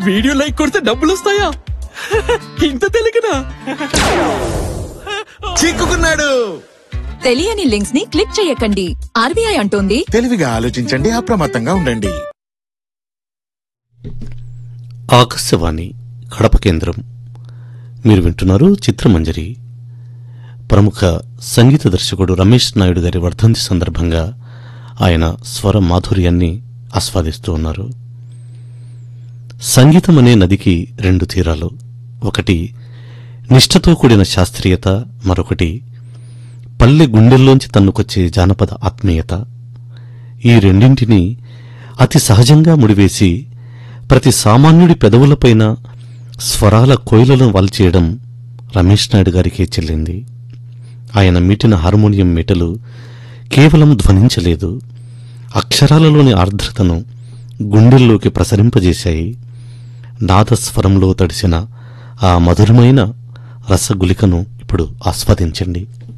video like కొడితే డబ్బులు వస్తాయా ఇంత తెలియకనా చిక్కుకున్నాడు తెలియని లింక్స్ ని క్లిక్ చేయకండి ఆర్బీఐ అంటోంది తెలివిగా ఆలోచించండి అప్రమత్తంగా ఉండండి ఆకాశవాణి కడప కేంద్రం మీరు వింటున్నారు చిత్రమంజరి ప్రముఖ సంగీత దర్శకుడు రమేష్ నాయుడు గారి వర్ధంతి సందర్భంగా ఆయన స్వర మాధుర్యాన్ని ఆస్వాదిస్తూ ఉన్నారు సంగీతం అనే నదికి రెండు తీరాలు ఒకటి నిష్ఠతో కూడిన శాస్త్రీయత మరొకటి పల్లె గుండెల్లోంచి తన్నుకొచ్చే జానపద ఆత్మీయత ఈ రెండింటినీ అతి సహజంగా ముడివేసి ప్రతి సామాన్యుడి పెదవులపైన స్వరాల కోయిలను వాల్చేయడం రమేష్ నాయుడు గారికే చెల్లింది ఆయన మీటిన హార్మోనియం మెటలు కేవలం ధ్వనించలేదు అక్షరాలలోని ఆర్ద్రతను గుండెల్లోకి ప్రసరింపజేశాయి నాదస్వరంలో తడిసిన ఆ మధురమైన రసగులికను ఇప్పుడు ఆస్వాదించండి